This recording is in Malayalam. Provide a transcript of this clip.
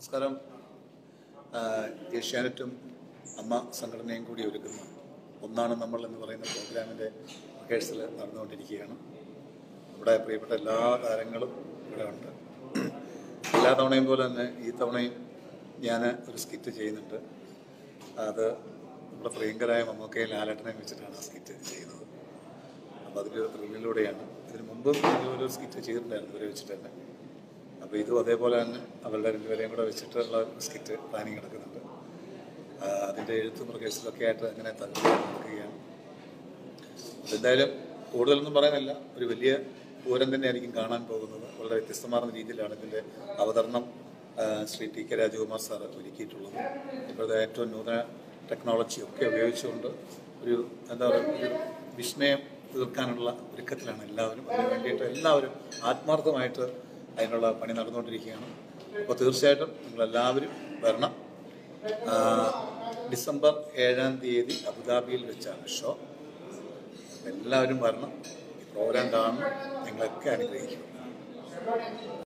നമസ്കാരം ആ, ഏഷ്യാനെറ്റും അമ്മ സംഘടനയും കൂടി ഒരുക്കുന്ന ഒന്നാണ് നമ്മൾ എന്ന് പറയുന്ന പ്രോഗ്രാമിൻ്റെ റിഹേഴ്സൽ നടന്നുകൊണ്ടിരിക്കുകയാണ് നമ്മുടെ പ്രിയപ്പെട്ട എല്ലാ താരങ്ങളും ഇവിടെ ഉണ്ട് എല്ലാ തവണയും പോലെ തന്നെ ഈ തവണയും ഞാൻ ഒരു സ്കിറ്റ് ചെയ്യുന്നുണ്ട് അത് നമ്മുടെ പ്രിയങ്കരായ മമ്മൂക്കയും ലാലേട്ടനെയും വെച്ചിട്ടാണ് ആ സ്കിറ്റ് ചെയ്യുന്നത് അപ്പോൾ അതിൻ്റെ ത്രില്ലിലൂടെയാണ് ഇതിന് മുമ്പും ഇതുപോലെ സ്കിറ്റ് ചെയ്തിട്ടുണ്ടായിരുന്നു ഇവരെ വെച്ചിട്ട് തന്നെ അപ്പോൾ ഇതും അതേപോലെ തന്നെ അവരുടെ രണ്ടുപേരെയും കൂടെ വെച്ചിട്ടുള്ള സ്കിറ്റ് പ്ലാനിങ് നടക്കുന്നുണ്ട് ആ, അതിൻ്റെ എഴുത്തും റിഹേഴ്സലൊക്കെ ആയിട്ട് അങ്ങനെ തന്നെ നടക്കുകയാണ് എന്തായാലും കൂടുതലൊന്നും പറയാനില്ല ഒരു വലിയ പൂരം തന്നെയായിരിക്കും കാണാൻ പോകുന്നത് വളരെ വ്യത്യസ്തമാർന്ന രീതിയിലാണ് ഇതിൻ്റെ അവതരണം ആ, Shri T K Rajakumar sir ഒരുക്കിയിട്ടുള്ളത് ഇപ്പോഴത്തെ ഏറ്റവും നൂതന ടെക്നോളജി ഒക്കെ ഉപയോഗിച്ചുകൊണ്ട് ഒരു എന്താ പറയുക ഒരു വിസ്മയം തീർക്കാനുള്ള ഒരുക്കത്തിലാണ് എല്ലാവരും അതിന് വേണ്ടിയിട്ട് എല്ലാവരും ആത്മാർത്ഥമായിട്ട് അതിനുള്ള പണി നടന്നുകൊണ്ടിരിക്കുകയാണ് അപ്പോൾ തീർച്ചയായിട്ടും നിങ്ങളെല്ലാവരും വരണം ആ, ഡിസംബർ ഏഴാം തീയതി അബുദാബിയിൽ വെച്ചാണ് ഷോ എല്ലാവരും വരണം ഈ പ്രോഗ്രാം കാണണം നിങ്ങളൊക്കെ അനുഗ്രഹിക്കും